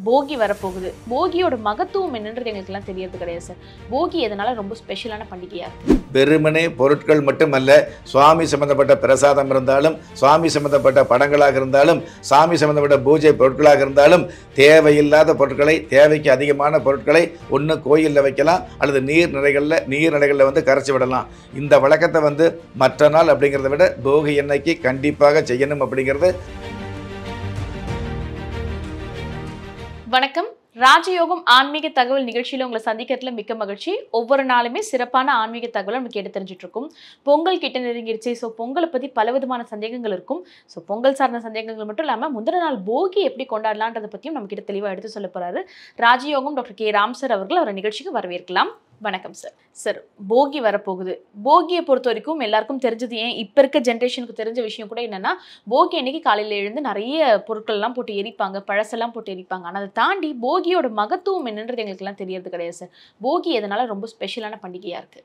போகி வரப்போகுது போகியோட மகத்துவம் என்னன்றது எங்களுக்குலாம் தெரியறது கிடையாது சார் போகி எதனால ரொம்ப ஸ்பெஷலான பண்டிகையா இருக்கு வெறுமனே பொருட்கள் மட்டுமல்ல சுவாமி சம்பந்தப்பட்ட பிரசாதம் இருந்தாலும் சுவாமி சம்பந்தப்பட்ட படங்களாக இருந்தாலும் சாமி சம்பந்தப்பட்ட பூஜை பொருட்களாக இருந்தாலும் தேவையில்லாத பொருட்களை தேவைக்கு அதிகமான பொருட்களை ஒன்று கோயிலில் வைக்கலாம் அல்லது நீர்நிலைகளில் நீர்நிலைகளில் வந்து கரைச்சி விடலாம் இந்த வழக்கத்தை வந்து மற்ற நாள் அப்படிங்கிறத விட போகி எண்ணெய்க்கு கண்டிப்பாக செய்யணும் அப்படிங்கிறது வணக்கம் ராஜயோகம் ஆன்மீக தகவல் நிகழ்ச்சியில உங்களை சந்திக்கிறதுல மிக்க மகிழ்ச்சி ஒவ்வொரு நாளுமே சிறப்பான ஆன்மீக தகவலை நமக்கு எடுத்து தெரிஞ்சுட்டு இருக்கோம் பொங்கல் கிட்ட நெருங்கிருச்சு ஸோ பொங்கலை பத்தி பல விதமான சந்தேகங்கள் இருக்கும் ஸோ பொங்கல் சார்ந்த சந்தேகங்கள் மட்டும் இல்லாம முந்தின நாள் போகி எப்படி கொண்டாடலான்றதை பத்தியும் நம்ம கிட்ட தெளிவா எடுத்து சொல்ல போறாரு ராஜயோகம் டாக்டர் கே ராம் சார் அவர்கள் அவரை நிகழ்ச்சிக்கு வரவேற்கலாம் வணக்கம் சார் சார் போகி வரப்போகுது போகியை பொறுத்த வரைக்கும் எல்லாருக்கும் தெரிஞ்சது ஏன் இப்போ இருக்க ஜென்ரேஷனுக்கு தெரிஞ்ச விஷயம் கூட என்னன்னா போகி அன்னைக்கு காலையில் எழுந்து நிறைய பொருட்கள்லாம் போட்டு எரிப்பாங்க பழசெல்லாம் போட்டு எரிப்பாங்க ஆனால் அதை தாண்டி போகியோட மகத்துவம் என்னன்றது எங்களுக்குலாம் தெரியறது கிடையாது சார் போகி எதனால ரொம்ப ஸ்பெஷலான பண்டிகையா இருக்கு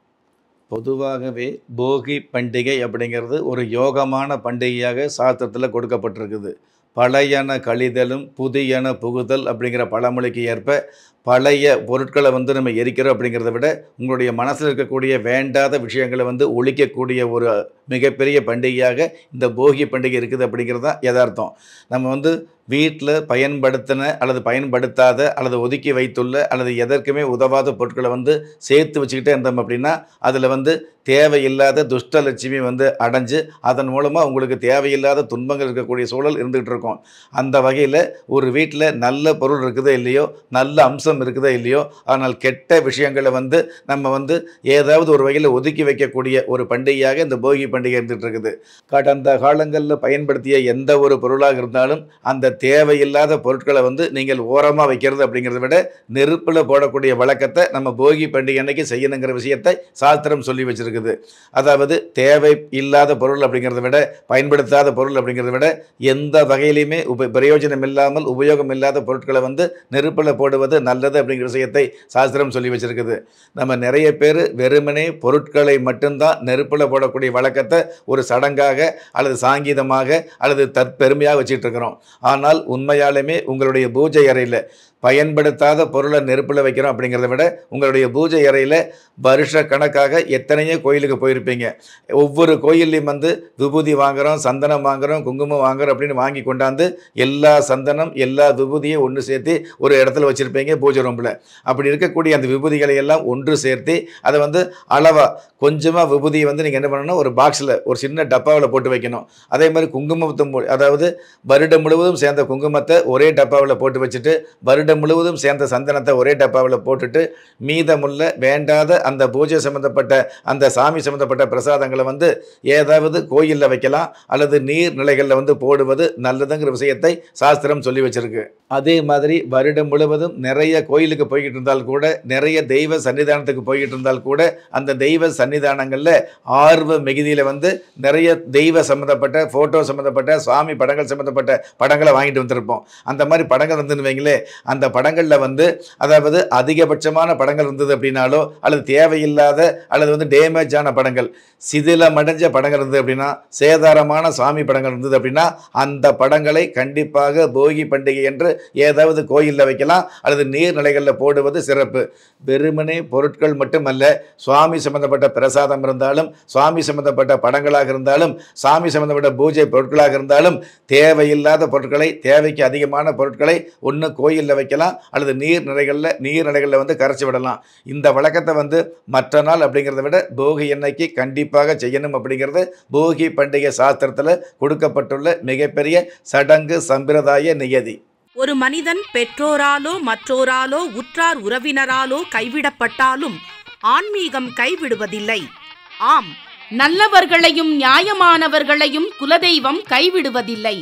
பொதுவாகவே போகி பண்டிகை அப்படிங்கிறது ஒரு யோகமான பண்டிகையாக சாஸ்திரத்தில் கொடுக்கப்பட்டிருக்குது பழையன கழிதலும் புதியன புகுதல் அப்படிங்கிற பழமொழிக்கு ஏற்ப பழைய பொருட்களை வந்து நம்ம எரிக்கிறோம் அப்படிங்கிறத விட உங்களுடைய மனசில் இருக்கக்கூடிய வேண்டாத விஷயங்களை வந்து ஒழிக்கக்கூடிய ஒரு மிகப்பெரிய பண்டிகையாக இந்த போகி பண்டிகை இருக்குது அப்படிங்கிறது தான் யதார்த்தம் நம்ம வந்து வீட்டில் பயன்படுத்தின அல்லது பயன்படுத்தாத அல்லது ஒதுக்கி வைத்துள்ள அல்லது எதற்குமே உதவாத பொருட்களை வந்து சேர்த்து வச்சுக்கிட்டே இருந்தோம் அப்படின்னா அதில் வந்து தேவையில்லாத துஷ்ட லட்சுமி வந்து அடைஞ்சு அதன் மூலமாக உங்களுக்கு தேவையில்லாத துன்பங்கள் இருக்கக்கூடிய சூழல் இருந்துகிட்டு இருக்கும் அந்த வகையில் ஒரு வீட்டில் நல்ல பொருள் இருக்குதோ இல்லையோ நல்ல அம்சம் இருக்குதோ இல்லையோ ஆனால் கெட்ட விஷயங்களை வந்து நம்ம வந்து ஏதாவது ஒரு வகையில் ஒதுக்கி வைக்கக்கூடிய ஒரு பண்டிகையாக இந்த போகி பண்டிகை இருந்துகிட்டு இருக்குது கடந்த காலங்களில் பயன்படுத்திய எந்த ஒரு பொருளாக இருந்தாலும் அந்த தேவையில்லாத பொருட்களை வந்து நீங்கள் ஓரமாக வைக்கிறது அப்படிங்கிறத விட நெருப்பில் போடக்கூடிய வழக்கத்தை நம்ம போகி பண்டிகை அன்னைக்கு செய்யணுங்கிற விஷயத்தை சாஸ்திரம் சொல்லி வச்சிருக்குது அதாவது தேவை இல்லாத பொருள் அப்படிங்கிறத விட பயன்படுத்தாத பொருள் அப்படிங்கிறத விட எந்த வகையிலையுமே உப பிரயோஜனம் இல்லாமல் உபயோகம் இல்லாத பொருட்களை வந்து நெருப்பில் போடுவது நல்லது அப்படிங்கிற விஷயத்தை சாஸ்திரம் சொல்லி வச்சிருக்குது நம்ம நிறைய பேர் வெறுமனே பொருட்களை மட்டும்தான் நெருப்பில் போடக்கூடிய வழக்கத்தை ஒரு சடங்காக அல்லது சாங்கீதமாக அல்லது தற்பெருமையாக வச்சுட்டு இருக்கிறோம் ஆனால் உண்மையாலுமே உங்களுடைய பூஜை அறையில் பயன்படுத்தாத பொருளை நெருப்பில் வைக்கிறோம் அப்படிங்கிறத விட உங்களுடைய பூஜை அறையில் வருஷ கணக்காக எத்தனையோ கோயிலுக்கு போயிருப்பீங்க ஒவ்வொரு கோயில்லையும் வந்து விபூதி வாங்குகிறோம் சந்தனம் வாங்குகிறோம் குங்குமம் வாங்குறோம் அப்படின்னு வாங்கி கொண்டாந்து எல்லா சந்தனம் எல்லா விபூதியும் ஒன்று சேர்த்து ஒரு இடத்துல வச்சுருப்பீங்க பூஜை ரூமில் அப்படி இருக்கக்கூடிய அந்த விபூதிகளை எல்லாம் ஒன்று சேர்த்து அதை வந்து அளவாக கொஞ்சமாக விபூதியை வந்து நீங்கள் என்ன பண்ணணும் ஒரு பாக்ஸில் ஒரு சின்ன டப்பாவில் போட்டு வைக்கணும் அதே மாதிரி குங்குமத்தை மு- அதாவது வருடம் முழுவதும் சேர்ந்த குங்குமத்தை ஒரே டப்பாவில் போட்டு வச்சுட்டு வருடம் முழுவதும் சேர்ந்த சந்தனத்தை ஒரே டப்பாவில் போட்டுட்டு மீதமுள்ள வேண்டாத அந்த பூஜை சம்மந்தப்பட்ட அந்த சாமி சம்மந்தப்பட்ட பிரசாதங்களை வந்து ஏதாவது கோயிலில் வைக்கலாம் அல்லது நீர்நிலைகளில் வந்து போடுவது நல்லதுங்கிற விஷயத்தை சாஸ்திரம் சொல்லி வச்சிருக்கு அதே மாதிரி வருடம் முழுவதும் நிறைய கோயிலுக்கு போய்கிட்டு இருந்தால் கூட நிறைய தெய்வ சன்னிதானத்துக்கு போய்கிட்டு இருந்தால் கூட அந்த தெய்வ சன்னிதானங்களில் ஆர்வ மிகுதியில் வந்து நிறைய தெய்வ சம்மந்தப்பட்ட ஃபோட்டோ சம்மந்தப்பட்ட சுவாமி படங்கள் சம்மந்தப்பட்ட படங்களை வாங்கிட்டு வந்திருப்போம் அந்த மாதிரி படங்கள் இருந்துன்னு வைங்களே அந்த படங்களில் வந்து அதாவது அதிகபட்சமான படங்கள் இருந்தது அப்படின்னாலோ அல்லது தேவையில்லாத அல்லது வந்து டேமேஜ் ஆன படங்கள் சிதிலமடைஞ்ச படங்கள் இருந்தது அப்படின்னா சேதாரமான சாமி படங்கள் இருந்தது அப்படின்னா அந்த படங்களை கண்டிப்பாக போகி பண்டிகை என்று ஏதாவது கோயிலில் வைக்கலாம் அல்லது நீர்நிலைகளில் போடுவது சிறப்பு வெறுமனே பொருட்கள் மட்டுமல்ல சுவாமி சம்பந்தப்பட்ட பிரசாதம் இருந்தாலும் சுவாமி சம்பந்தப்பட்ட படங்களாக இருந்தாலும் சாமி சம்பந்தப்பட்ட பூஜை பொருட்களாக இருந்தாலும் தேவையில்லாத பொருட்களை தேவைக்கு அதிகமான பொருட்களை ஒன்று கோயிலில் வைக்கலாம் அல்லது நீர்நிலைகளில் நீர்நிலைகளில் வந்து கரைச்சி விடலாம் இந்த வழக்கத்தை வந்து மற்ற நாள் அப்படிங்கிறத விட போகி எண்ணெய்க்கு கண்டிப்பாக செய்யணும் அப்படிங்கிறது போகி பண்டிகை சாஸ்திரத்தில் கொடுக்கப்பட்டுள்ள மிகப்பெரிய சடங்கு சம்பிரதாய நியதி ஒரு மனிதன் பெற்றோராலோ மற்றோராலோ உற்றார் உறவினராலோ கைவிடப்பட்டாலும் ஆன்மீகம் கைவிடுவதில்லை ஆம் நல்லவர்களையும் நியாயமானவர்களையும் குலதெய்வம் கைவிடுவதில்லை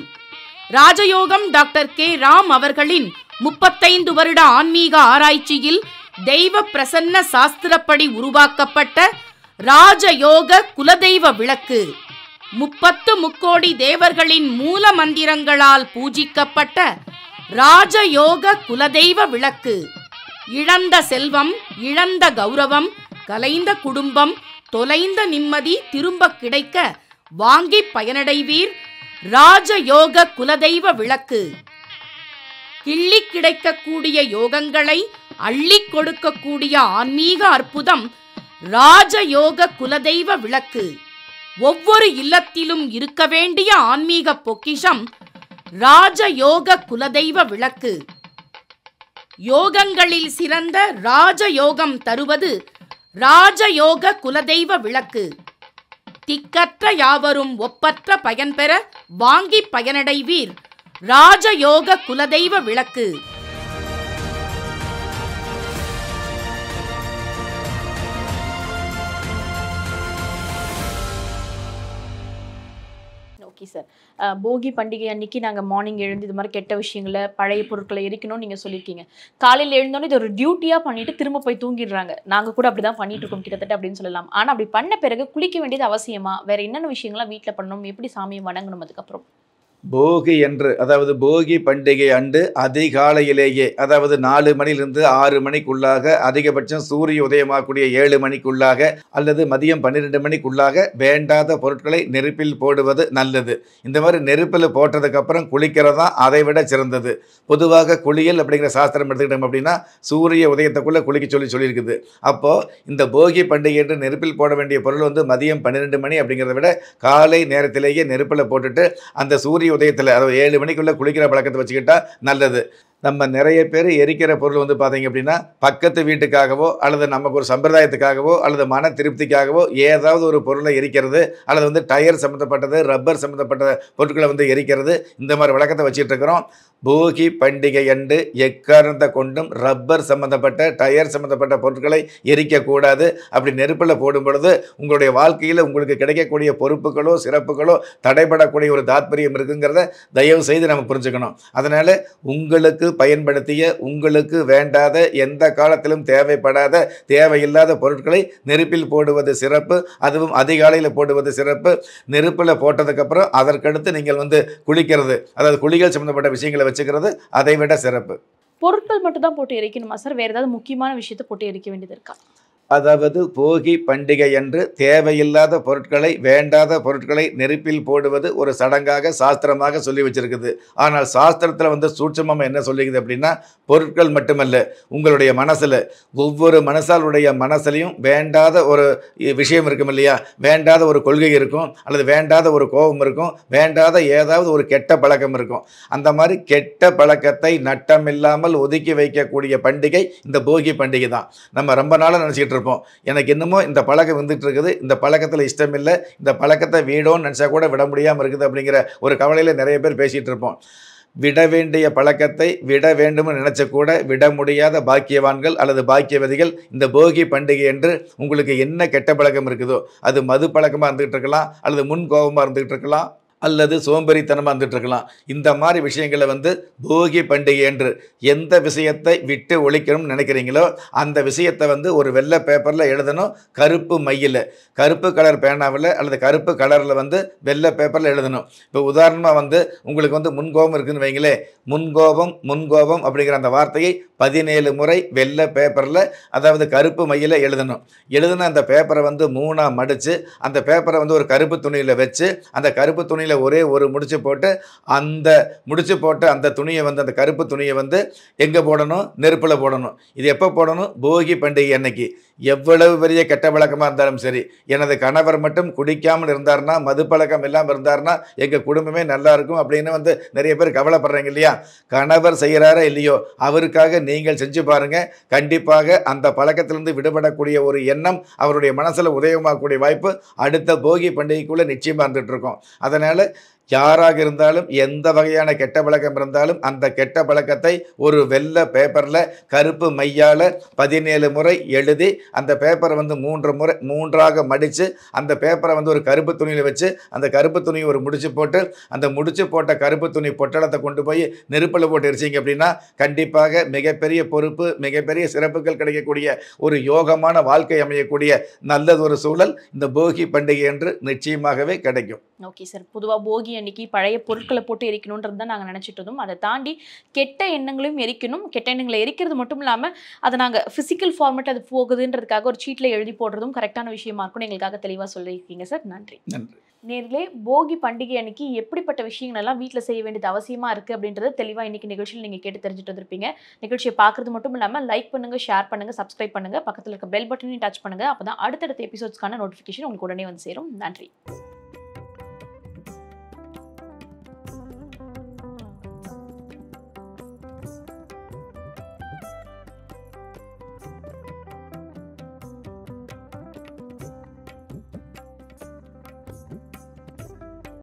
ராஜயோகம் டாக்டர் கே ராம் அவர்களின் முப்பத்தைந்து வருட ஆன்மீக ஆராய்ச்சியில் தெய்வ பிரசன்ன சாஸ்திரப்படி உருவாக்கப்பட்ட ராஜயோக குலதெய்வ விளக்கு முப்பத்து முக்கோடி தேவர்களின் மூல மந்திரங்களால் பூஜிக்கப்பட்ட ராஜயோக குலதெய்வ விளக்கு இழந்த செல்வம் இழந்த கௌரவம் கலைந்த குடும்பம் தொலைந்த நிம்மதி திரும்ப கிடைக்க வாங்கி பயனடைவீர் ராஜயோக குலதெய்வ விளக்கு கிள்ளி கிடைக்கக்கூடிய யோகங்களை அள்ளிக் கொடுக்கக்கூடிய ஆன்மீக அற்புதம் ராஜயோக குலதெய்வ விளக்கு ஒவ்வொரு இல்லத்திலும் இருக்க வேண்டிய ஆன்மீக பொக்கிஷம் ராஜயோக குலதெய்வ விளக்கு யோகங்களில் சிறந்த ராஜயோகம் தருவது ராஜயோக குலதெய்வ விளக்கு திக்கற்ற யாவரும் ஒப்பற்ற பயன் பெற வாங்கி பயனடைவீர் ராஜயோக குலதெய்வ விளக்கு ஓகே சார் போகி பண்டிகை அன்னைக்கு நாங்கள் மார்னிங் எழுந்து இது மாதிரி கெட்ட விஷயங்களை பழைய பொருட்களை எரிக்கணும்னு நீங்கள் சொல்லியிருக்கீங்க காலையில் எழுந்தோன்னே இது ஒரு டியூட்டியாக பண்ணிட்டு திரும்ப போய் தூங்கிடுறாங்க நாங்கள் கூட அப்படி தான் பண்ணிட்டு இருக்கோம் கிட்டத்தட்ட அப்படின்னு சொல்லலாம் ஆனால் அப்படி பண்ண பிறகு குளிக்க வேண்டியது அவசியமா வேற என்னென்ன விஷயங்கள்லாம் வீட்டில் பண்ணணும் எப்படி சாமியை வணங்கணும் அதுக்கப்புறம் போகி என்று அதாவது போகி பண்டிகை அன்று அதிகாலையிலேயே அதாவது நாலு மணிலிருந்து ஆறு மணிக்குள்ளாக அதிகபட்சம் சூரிய உதயமாகக்கூடிய ஏழு மணிக்குள்ளாக அல்லது மதியம் பன்னிரெண்டு மணிக்குள்ளாக வேண்டாத பொருட்களை நெருப்பில் போடுவது நல்லது இந்த மாதிரி நெருப்பில் போட்டதுக்கப்புறம் குளிக்கிறது தான் அதை விட சிறந்தது பொதுவாக குளியல் அப்படிங்கிற சாஸ்திரம் எடுத்துக்கிட்டோம் அப்படின்னா சூரிய உதயத்துக்குள்ளே குளிக்க சொல்லி சொல்லியிருக்குது அப்போது இந்த போகி பண்டிகை என்று நெருப்பில் போட வேண்டிய பொருள் வந்து மதியம் பன்னிரெண்டு மணி அப்படிங்கிறத விட காலை நேரத்திலேயே நெருப்பில் போட்டுட்டு அந்த சூரிய உதயத்தில் அதாவது ஏழு மணிக்குள்ளே குளிக்கிற பழக்கத்தை வச்சுக்கிட்டா நல்லது நம்ம நிறைய பேர் எரிக்கிற பொருள் வந்து பார்த்தீங்க அப்படின்னா பக்கத்து வீட்டுக்காகவோ அல்லது நமக்கு ஒரு சம்பிரதாயத்துக்காகவோ அல்லது மன திருப்திக்காகவோ ஏதாவது ஒரு பொருளை எரிக்கிறது அல்லது வந்து டயர் சம்மந்தப்பட்டது ரப்பர் சம்மந்தப்பட்ட பொருட்களை வந்து எரிக்கிறது இந்த மாதிரி வழக்கத்தை வச்சுட்டு இருக்கிறோம் போகி பண்டிகை அன்று எக்காரணத்தை கொண்டும் ரப்பர் சம்மந்தப்பட்ட டயர் சம்மந்தப்பட்ட பொருட்களை எரிக்கக்கூடாது அப்படி நெருப்பில் போடும் பொழுது உங்களுடைய வாழ்க்கையில் உங்களுக்கு கிடைக்கக்கூடிய பொறுப்புகளோ சிறப்புகளோ தடைபடக்கூடிய ஒரு தாத்பரியம் இருக்குங்கிறத தயவு செய்து நம்ம புரிஞ்சுக்கணும் அதனால் உங்களுக்கு பயன்படுத்திய உங்களுக்கு வேண்டாத எந்த காலத்திலும் தேவைப்படாத தேவையில்லாத பொருட்களை நெருப்பில் போடுவது சிறப்பு அதுவும் அதிகாலையில் போடுவது சிறப்பு நெருப்பில் போட்டதுக்கப்புறம் அதற்கடுத்து நீங்கள் வந்து குளிக்கிறது அதாவது குளிகள் சம்மந்தப்பட்ட விஷயங்களை வச்சுக்கிறது அதை விட சிறப்பு பொருட்கள் மட்டும் தான் போட்டு எரிக்கணுமா சார் வேற ஏதாவது முக்கியமான விஷயத்தை போட்டு எரிக்க வேண்டியது இருக்கா அதாவது போகி பண்டிகை அன்று தேவையில்லாத பொருட்களை வேண்டாத பொருட்களை நெருப்பில் போடுவது ஒரு சடங்காக சாஸ்திரமாக சொல்லி வச்சிருக்குது ஆனால் சாஸ்திரத்தில் வந்து சூட்சமம் என்ன சொல்லிக்குது அப்படின்னா பொருட்கள் மட்டுமல்ல உங்களுடைய மனசில் ஒவ்வொரு மனசாலுடைய மனசுலையும் வேண்டாத ஒரு இ- விஷயம் இருக்கும் இல்லையா வேண்டாத ஒரு கொள்கை இருக்கும் அல்லது வேண்டாத ஒரு கோபம் இருக்கும் வேண்டாத ஏதாவது ஒரு கெட்ட பழக்கம் இருக்கும் அந்த மாதிரி கெட்ட பழக்கத்தை நட்டமில்லாமல் ஒதுக்கி வைக்கக்கூடிய பண்டிகை இந்த போகி பண்டிகை தான் நம்ம ரொம்ப நாளாக நினச்சிக்கிட்டு இருப்போம் எனக்கு என்னமோ இந்த பழக்கம் வந்துட்டு இருக்குது இந்த பழக்கத்தில் இஷ்டம் இல்லை இந்த பழக்கத்தை வீடோன்னு நினச்சா கூட விட முடியாமல் இருக்குது அப்படிங்கிற ஒரு கவலையில் நிறைய பேர் பேசிகிட்டு இருப்போம் விட வேண்டிய பழக்கத்தை விட வேண்டும்னு நினைச்ச கூட விட முடியாத பாக்கியவான்கள் அல்லது பாக்கியவதிகள் இந்த போகி பண்டிகை என்று உங்களுக்கு என்ன கெட்ட பழக்கம் இருக்குதோ அது மது பழக்கமாக இருந்துகிட்டு இருக்கலாம் அல்லது முன் கோபமாக இருந்துகிட்டு இருக்கலாம் அல்லது சோம்பேறித்தனமாக இருந்துட்டு இருக்கலாம் இந்த மாதிரி விஷயங்களை வந்து போகி பண்டிகை என்று எந்த விஷயத்தை விட்டு ஒழிக்கணும்னு நினைக்கிறீங்களோ அந்த விஷயத்தை வந்து ஒரு வெள்ளை பேப்பரில் எழுதணும் கருப்பு மையில் கருப்பு கலர் பேனாவில் அல்லது கருப்பு கலரில் வந்து வெள்ளை பேப்பரில் எழுதணும் இப்போ உதாரணமாக வந்து உங்களுக்கு வந்து முன்கோபம் இருக்குன்னு வைங்களே முன்கோபம் முன்கோபம் அப்படிங்கிற அந்த வார்த்தையை பதினேழு முறை வெள்ளை பேப்பரில் அதாவது கருப்பு மையில் எழுதணும் எழுதின அந்த பேப்பரை வந்து மூணாக மடித்து அந்த பேப்பரை வந்து ஒரு கருப்பு துணியில் வச்சு அந்த கருப்பு துணியில் ஒரே ஒரு முடிச்சு போட்டு அந்த முடிச்சு போட்ட அந்த துணியை வந்து அந்த கருப்பு துணியை வந்து எங்கே போடணும் நெருப்பில் போடணும் இது எப்போ போடணும் போகி பண்டிகை அன்னைக்கு எவ்வளவு பெரிய கெட்ட பழக்கமாக இருந்தாலும் சரி எனது கணவர் மட்டும் குடிக்காமல் இருந்தார்னா மது பழக்கம் இல்லாமல் இருந்தார்னா எங்கள் குடும்பமே நல்லா இருக்கும் அப்படின்னு வந்து நிறைய பேர் கவலைப்படுறீங்க இல்லையா கணவர் செய்கிறாரா இல்லையோ அவருக்காக நீங்கள் செஞ்சு பாருங்க கண்டிப்பாக அந்த பழக்கத்திலிருந்து விடுபடக்கூடிய ஒரு எண்ணம் அவருடைய மனசில் உதயமாகக்கூடிய வாய்ப்பு அடுத்த போகி பண்டிகைக்குள்ளே நிச்சயமாக இருந்துட்டு இருக்கும் அதனால் யாராக இருந்தாலும் எந்த வகையான கெட்ட பழக்கம் இருந்தாலும் அந்த கெட்ட பழக்கத்தை ஒரு வெள்ளை பேப்பரில் கருப்பு மையால் பதினேழு முறை எழுதி அந்த பேப்பரை வந்து மூன்று முறை மூன்றாக மடித்து அந்த பேப்பரை வந்து ஒரு கருப்பு துணியில் வச்சு அந்த கருப்பு துணியை ஒரு முடிச்சு போட்டு அந்த முடிச்சு போட்ட கருப்பு துணி பொட்டலத்தை கொண்டு போய் நெருப்பில் போட்டு எரிச்சிங்க அப்படின்னா கண்டிப்பாக மிகப்பெரிய பொறுப்பு மிகப்பெரிய சிறப்புகள் கிடைக்கக்கூடிய ஒரு யோகமான வாழ்க்கை அமையக்கூடிய நல்லது ஒரு சூழல் இந்த போகி பண்டிகை என்று நிச்சயமாகவே கிடைக்கும் ஓகே சார் பொதுவாக போகி அன்னைக்கு பழைய பொருட்களை போட்டு எரிக்கணுன்றது தான் நாங்கள் நினச்சிட்டு இருந்தோம் அதை தாண்டி கெட்ட எண்ணங்களையும் எரிக்கணும் கெட்ட எண்ணங்களை எரிக்கிறது மட்டும் இல்லாமல் அதை நாங்கள் ஃபிசிக்கல் ஃபார்மேட் அது போகுதுன்றதுக்காக ஒரு சீட்டில் எழுதி போடுறதும் கரெக்டான விஷயமா இருக்கும்னு எங்களுக்காக தெளிவாக சொல்லியிருக்கீங்க சார் நன்றி நன்றி நேர்களே போகி பண்டிகை அன்னைக்கு எப்படிப்பட்ட விஷயங்கள் எல்லாம் வீட்டில் செய்ய வேண்டியது அவசியமா இருக்கு அப்படின்றத தெளிவாக இன்னைக்கு நிகழ்ச்சியில் நீங்கள் கேட்டு தெரிஞ்சுட்டு வந்திருப்பீங்க நிகழ்ச்சியை பார்க்கறது மட்டும் இல்லாமல் லைக் பண்ணுங்க ஷேர் பண்ணுங்க சப்ஸ்கிரைப் பண்ணுங்க பக்கத்தில் இருக்க பெல் பட்டனையும் டச் பண்ணுங்க அப்பதான் அடுத்தடுத்த எபிசோட்ஸ்க்கான நோட்டிஃபிகேஷன் உங்களுக்கு உடனே வந்து சேரும் நன்றி